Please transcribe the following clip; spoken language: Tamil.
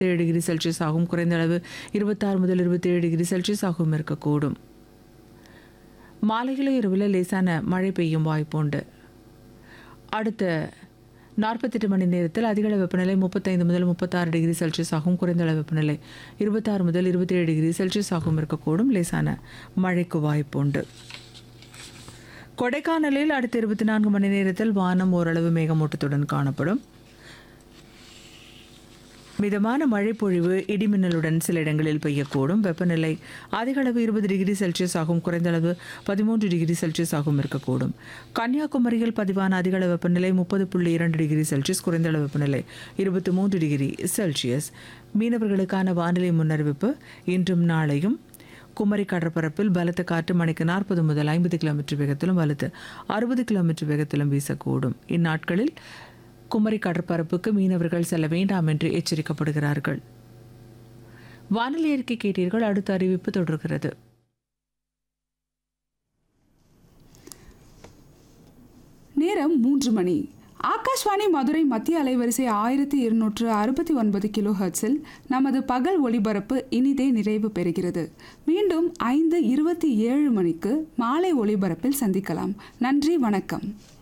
ஏழு டிகிரி செல்சியஸ் ஆகும் குறைந்த அளவு இருபத்தாறு முதல் இருபத்தேழு டிகிரி செல்சியஸ் ஆகவும் இருக்கக்கூடும் மாலையில இரவில் லேசான மழை பெய்யும் வாய்ப்புண்டு அடுத்த நாற்பத்தெட்டு மணி நேரத்தில் அதிகள வெப்பநிலை முப்பத்தைந்து முதல் முப்பத்தாறு டிகிரி செல்சியஸ் ஆகும் குறைந்த அளவு வெப்பநிலை இருபத்தாறு முதல் இருபத்தேழு டிகிரி செல்சியஸ் ஆகவும் இருக்கக்கூடும் லேசான மழைக்கு வாய்ப்புண்டு கொடைக்கானலில் அடுத்த இருபத்தி நான்கு மணி நேரத்தில் வானம் ஓரளவு மேகமூட்டத்துடன் காணப்படும் மிதமான மழைப்பொழிவு இடிமின்னலுடன் சில இடங்களில் பெய்யக்கூடும் வெப்பநிலை அதிக அளவு இருபது டிகிரி செல்சியஸ் ஆகும் குறைந்த அளவு பதிமூன்று டிகிரி செல்சியஸ் ஆகும் இருக்கக்கூடும் கன்னியாகுமரியில் பதிவான அதிக அளவு வெப்பநிலை முப்பது புள்ளி இரண்டு டிகிரி செல்சியஸ் குறைந்த அளவு வெப்பநிலை இருபத்தி மூன்று டிகிரி செல்சியஸ் மீனவர்களுக்கான வானிலை முன்னறிவிப்பு இன்றும் நாளையும் குமரி கடற்பரப்பில் பலத்த காற்று மணிக்கு நாற்பது முதல் ஐம்பது கிலோமீட்டர் வேகத்திலும் வலுத்து அறுபது கிலோமீட்டர் வேகத்திலும் வீசக்கூடும் இந்நாட்களில் குமரி கடற்பரப்புக்கு மீனவர்கள் செல்ல வேண்டாம் என்று எச்சரிக்கப்படுகிறார்கள் வானிலை அறிக்கை கேட்டீர்கள் அடுத்த அறிவிப்பு தொடர்கிறது நேரம் மூன்று மணி ஆகாஷ்வாணி மதுரை மத்திய அலைவரிசை ஆயிரத்தி இருநூற்று அறுபத்தி ஒன்பது கிலோ ஹெர்ட்ஸில் நமது பகல் ஒளிபரப்பு இனிதே நிறைவு பெறுகிறது மீண்டும் ஐந்து இருபத்தி ஏழு மணிக்கு மாலை ஒளிபரப்பில் சந்திக்கலாம் நன்றி வணக்கம்